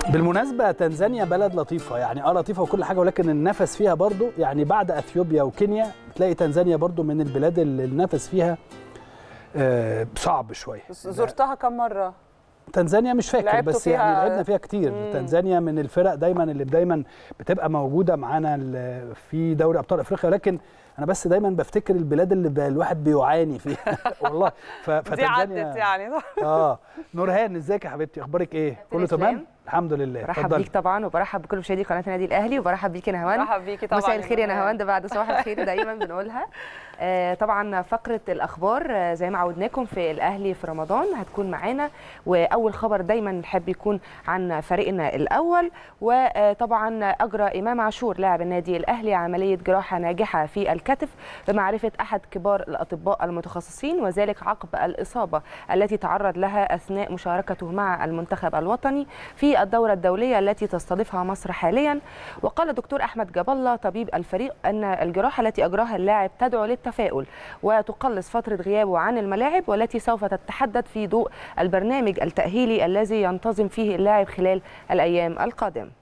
بالمناسبة تنزانيا بلد لطيفة يعني اه لطيفة وكل حاجة ولكن النفس فيها برضو يعني بعد اثيوبيا وكينيا تلاقي تنزانيا برضو من البلاد اللي النفس فيها آه، صعب شوية زرتها كم مره تنزانيا مش فاكر لعبتوا بس فيها- يعني لعبنا فيها كتير مم. تنزانيا من الفرق دايما اللي دايما بتبقى موجودة معانا ال- في دوري ابطال افريقيا ولكن انا بس دايما بفتكر البلاد اللي ب- الواحد بيعاني فيها والله ف- دي عدت فتنزانيا يعني اه نورهان ازيك يا حبيبتي اخبارك ايه كله إسلام. تمام الحمد لله برحب اتفضلي. بيك طبعا وبرحب بكل مشاهدي قناه النادي الاهلي وبرحب بيك يا نهوان مرحب بيكي طبعا مساء الخير يا نهاوند. نهوان ده بعد صباح الخير دايما بنقولها آه، طبعا فقره الاخبار آه، زي ما عودناكم في الاهلي في رمضان هتكون معانا واول خبر دايما نحب يكون عن فريقنا الاول وطبعا اجرى امام عاشور لاعب النادي الاهلي عمليه جراحه ناجحه في الكتف بمعرفه احد كبار الاطباء المتخصصين وذلك عقب الاصابه التي تعرض لها اثناء مشاركته مع المنتخب الوطني في الدوره الدوليه التي تستضيفها مصر حاليا وقال الدكتور احمد جاب الله طبيب الفريق ان الجراحه التي اجراها اللاعب تدعو للتفاؤل وتقلص فتره غيابه عن الملاعب والتي سوف تتحدد في ضوء البرنامج التاهيلي الذي ينتظم فيه اللاعب خلال الايام القادمه